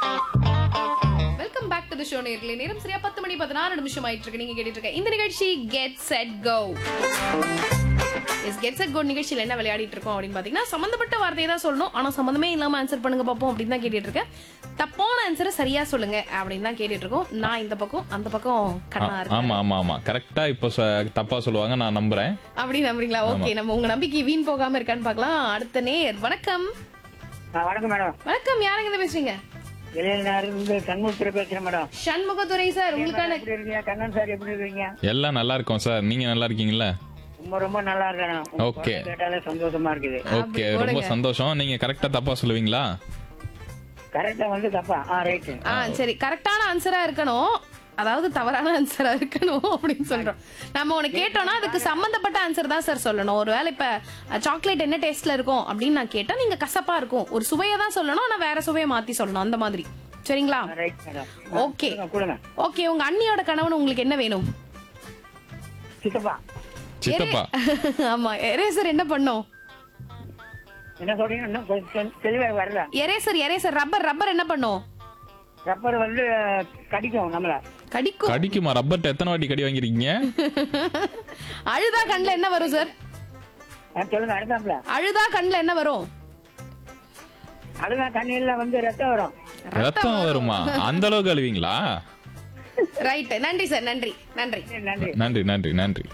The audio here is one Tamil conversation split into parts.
Welcome back to the show நேர்களே நேரம் சரியா பத்து மணி பதினாறு நிமிஷம் ஆயிட்டு இருக்கு நீங்க கேட்டுட்டு இருக்க இந்த நிகழ்ச்சி get set go yes get set go நிகழ்ச்சியில் என்ன விளையாடிட்டு இருக்கோம் அப்படின்னு பாத்தீங்கன்னா சம்பந்தப்பட்ட வார்த்தையை தான் சொல்லணும் ஆனா சம்பந்தமே இல்லாம ஆன்சர் பண்ணுங்க பாப்போம் அப்படின்னு தான் கேட்டுட்டு இருக்கேன் தப்பான ஆன்சரை சரியா சொல்லுங்க அப்படின்னு தான் கேட்டுட்டு இருக்கோம் நான் இந்த பக்கம் அந்த பக்கம் கண்ணா இருக்கேன் ஆமா ஆமா ஆமா கரெக்டா இப்போ சொ- தப்பா சொல்லுவாங்க நான் நம்புறேன் அப்படி நம்புறீங்களா ஓகே நம்ம உங்க நம்பிக்கை வீண் போகாம இருக்கான்னு பார்க்கலாம் அடுத்த நேர் வணக்கம் ஆ, வணக்கம் மேடம் வணக்கம் யாருங்க இருந்து பேசுறீங்க இளைஞர் இருந்து சண்முகத்துல பேசுறேன் மேடம் சண்முகத்துறை சார் உங்களுக்கான எப்படி இருக்கீங்க கண்ணன் சார் எப்படி இருக்கீங்க எல்லாம் நல்லா இருக்கோம் சார் நீங்க நல்லா இருக்கீங்களா ரொம்ப ரொம்ப நல்லா இருக்கேன் உங்க Okay. குரல் கேட்டாலே சந்தோஷமா இருக்குது ஓகே ரொம்ப சந்தோஷம் நீங்க கரெக்டா தப்பா சொல்லுவீங்களா கரெக்டா வந்து தப்பா ஆ ரைட்டு ஆ சரி கரெக்டான ஆன்சரா இருக்கணும் அதாவது தவறான ஆன்சரா இருக்கணும் அப்படின்னு சொல்றோம் நம்ம உனக்கு கேட்டோம்னா அதுக்கு சம்பந்தப்பட்ட ஆன்சர் தான் சார் சொல்லணும் ஒருவேளை இப்ப சாக்லேட் என்ன டேஸ்ட்ல இருக்கும் அப்படின்னு நான் கேட்டா நீங்க கசப்பா இருக்கும் ஒரு சுவையை தான் சொல்லணும் ஆனா வேற சுவையை மாத்தி சொல்லணும் அந்த மாதிரி சரிங்களா ரைட் மேடம் ஓகே கொடுங்க, கொடுங்க ஓகே உங்க அண்ணியோட கணவன் உங்களுக்கு என்ன வேணும் சித்தப்பா சித்தப்பா ஆமா எரேசர் என்ன பண்ணும் என்ன சொல்றீங்க இன்னும் கொஞ்சம் தெளிவா வரல எரேசர் எரேசர் ரப்பர் ரப்பர் என்ன பண்ணும் ரப்பர் வந்து கடிக்கும் நம்மள கடிக்கும் கடிக்குமா ரப்பர்ட்ட எத்தனை வாட்டி கடி வாங்கிருக்கீங்க அழுதா கண்ணுல என்ன வரும் சார் ஆ, சொல்லுங்க அடுத்தாப்புல அழுதா கண்ணுல என்ன வரும் அதுதான் தண்ணியில வந்து ரத்தம் வரும் ரத்தம் வருமா அந்த அளவுக்கு அழுவீங்களா ரைட் நன்றி சார் நன்றி நன்றி நன்றி நன்றி நன்றி நன்றி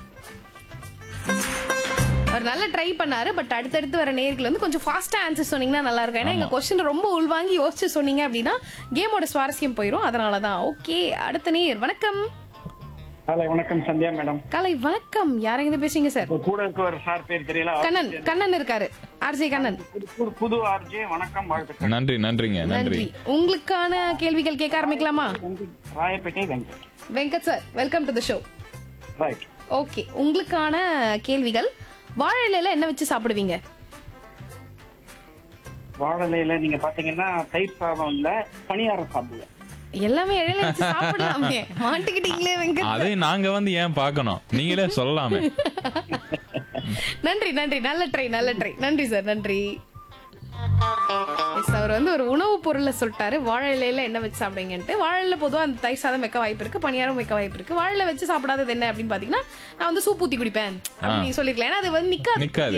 அவர் நல்லா ட்ரை பண்ணாரு பட் அடுத்தடுத்து வர நேர்கள் வந்து கொஞ்சம் ஃபாஸ்டா ஆன்சர் சொன்னீங்கன்னா நல்லா இருக்கும் ஏன்னா எங்க கொஸ்டின் ரொம்ப உள்வாங்கி யோசிச்சு சொன்னீங்க அப்படின்னா கேமோட சுவாரஸ்யம் போயிடும் அதனால தான் ஓகே அடுத்த நேர் வணக்கம் ஹலோ வணக்கம் சந்தியா மேடம் காலை வணக்கம் யாரெங்க இருந்து பேசுறீங்க சார் உங்க கூட இருக்க ஒரு சார் பேர் தெரியல கண்ணன் கண்ணன் இருக்காரு ஆர்ஜே கண்ணன் புது- புது- புது ஆர்ஜே வணக்கம் வாழ்த்துக்கள் நன்றி நன்றிங்க நன்றி நன்றி உங்களுக்கான கேள்விகள் கேட்க ஆரம்பிக்கலாமா Royapettah Venkat Venkat sir welcome to the show right okay உங்களுக்கான கேள்விகள் வாழை இலையில என்ன வச்சு சாப்பிடுவீங்க வாழலையில நீங்க பாத்தீங்கன்னா தயிர் சாதம் இல்ல பணியாரம் சாப்பிடுவேன் எல்லாமே இலையில வச்சு சாப்பிடலாமே மாட்டிக்கிட்டீங்களே வெங்கட் அதை நாங்க வந்து ஏன் பார்க்கணும் நீங்களே சொல்லலாமே நன்றி நன்றி நல்ல ட்ரை நல்ல ட்ரை நன்றி சார் நன்றி எஸ் அவர் வந்து ஒரு உணவு பொருளை சொல்லிட்டாரு வாழை இலையில என்ன வச்சு சாப்பிடுங்கன்ட்டு வாழை இலையில பொதுவா அந்த தயிர் சாதம் வைக்க வாய்ப்பு இருக்கு பணியாரம் வைக்க வாய்ப்பு இருக்கு வாழை இலை வச்சு சாப்பிடாதது என்ன அப்படின்னு பாத்தீங்கன்னா நான் வந்து சூப் ஊத்தி குடிப்பேன் அப்படின்னு நீங்க சொல்லிருக்கலாம் ஏன்னா அது வந்து நிக்காது நிக்காது